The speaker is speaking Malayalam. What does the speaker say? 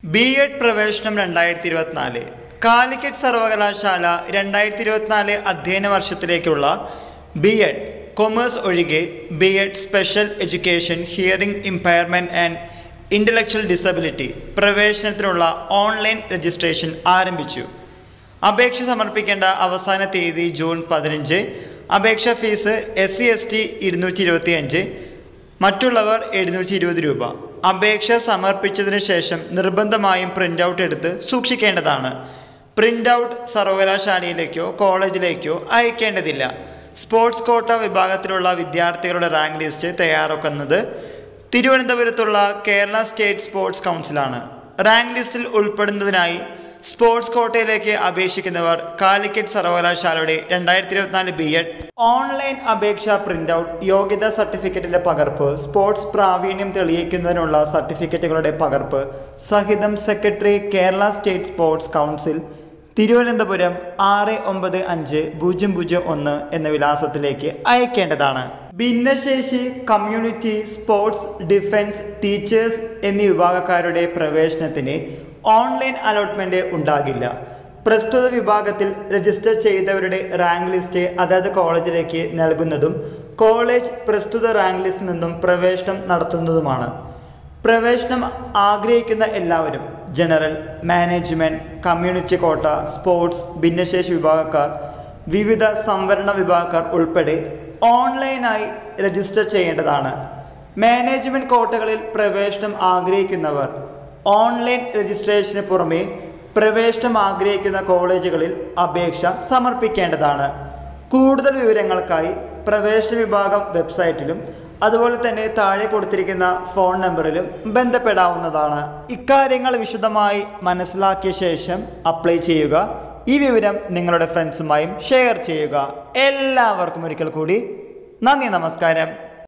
ബി എഡ് പ്രവേശനം രണ്ടായിരത്തി ഇരുപത്തിനാല് കാലിക്കറ്റ് സർവകലാശാല രണ്ടായിരത്തി ഇരുപത്തിനാല് അധ്യയന വർഷത്തിലേക്കുള്ള ബി എഡ് കൊമേഴ്സ് ഒഴികെ B Ed special education hearing impairment and intellectual disability പ്രവേശനത്തിനുള്ള ഓൺലൈൻ രജിസ്ട്രേഷൻ ആരംഭിച്ചു അപേക്ഷ സമർപ്പിക്കേണ്ട അവസാന തീയതി ജൂൺ പതിനഞ്ച് അപേക്ഷ fees S C S T ഇരുന്നൂറ്റി ഇരുപത്തി അഞ്ച് മറ്റുള്ളവർ എഴുന്നൂറ്റി ഇരുപത് രൂപ അപേക്ഷ സമർപ്പിച്ചതിന് ശേഷം നിർബന്ധമായും പ്രിൻ്റ് ഔട്ട് എടുത്ത് സൂക്ഷിക്കേണ്ടതാണ് പ്രിൻ്റ് ഔട്ട് സർവകലാശാലയിലേക്കോ കോളേജിലേക്കോ അയക്കേണ്ടതില്ല സ്പോർട്സ് കോട്ട വിഭാഗത്തിലുള്ള വിദ്യാർത്ഥികളുടെ റാങ്ക് ലിസ്റ്റ് തയ്യാറാക്കുന്നത് തിരുവനന്തപുരത്തുള്ള കേരള സ്റ്റേറ്റ് സ്പോർട്സ് കൗൺസിലാണ് റാങ്ക് ലിസ്റ്റിൽ ഉൾപ്പെടുന്നതിനായി സ്പോർട്സ് കോട്ടയിലേക്ക് അപേക്ഷിക്കുന്നവർ കാലിക്കറ്റ് സർവകലാശാലയുടെ രണ്ടായിരത്തി ഇരുപത്തിനാല് ബി എഡ് ഓൺലൈൻ അപേക്ഷ പ്രിന്റ് ഔട്ട് യോഗ്യതാ സർട്ടിഫിക്കറ്റിന്റെ പകർപ്പ് സ്പോർട്സ് പ്രാവീണ്യം തെളിയിക്കുന്നതിനുള്ള സർട്ടിഫിക്കറ്റുകളുടെ പകർപ്പ് സഹിതം secretary Kerala state sports council Thiruvananthapuram ആറ് ഒമ്പത് അഞ്ച് പൂജ്യം പൂജ്യം ഒന്ന് എന്ന വിലാസത്തിലേക്ക് അയക്കേണ്ടതാണ് ഭിന്നശേഷി കമ്മ്യൂണിറ്റി സ്പോർട്സ് ഡിഫൻസ് ടീച്ചേഴ്സ് എന്നീ വിഭാഗക്കാരുടെ പ്രവേശനത്തിന് ഓൺലൈൻ അലോട്ട്മെന്റ് ഉണ്ടാകില്ല പ്രസ്തുത വിഭാഗത്തിൽ രജിസ്റ്റർ ചെയ്തവരുടെ റാങ്ക് ലിസ്റ്റ് അതാത് കോളേജിലേക്ക് നൽകുന്നതും കോളേജ് പ്രസ്തുത റാങ്ക് ലിസ്റ്റിൽ നിന്നും പ്രവേശനം നടത്തുന്നതുമാണ് പ്രവേശനം ആഗ്രഹിക്കുന്ന എല്ലാവരും general management community quota sports ഭിന്നശേഷി വിഭാഗക്കാർ വിവിധ സംവരണ വിഭാഗക്കാർ ഉൾപ്പെടെ ഓൺലൈനായി രജിസ്റ്റർ ചെയ്യേണ്ടതാണ് മാനേജ്മെന്റ് കോട്ടകളിൽ പ്രവേശനം ആഗ്രഹിക്കുന്നവർ ഓൺലൈൻ രജിസ്ട്രേഷന് പുറമെ പ്രവേശനം ആഗ്രഹിക്കുന്ന കോളേജുകളിൽ അപേക്ഷ സമർപ്പിക്കേണ്ടതാണ് കൂടുതൽ വിവരങ്ങൾക്കായി പ്രവേശന വിഭാഗം വെബ്സൈറ്റിലും അതുപോലെ തന്നെ താഴെ കൊടുത്തിരിക്കുന്ന ഫോൺ നമ്പറിലും ബന്ധപ്പെടാവുന്നതാണ് ഇക്കാര്യങ്ങൾ വിശദമായി മനസ്സിലാക്കിയ ശേഷം അപ്ലൈ ചെയ്യുക ഈ വിവരം നിങ്ങളുടെ ഫ്രണ്ട്സുമായും ഷെയർ ചെയ്യുക എല്ലാവർക്കും ഒരിക്കൽ കൂടി നന്ദി നമസ്കാരം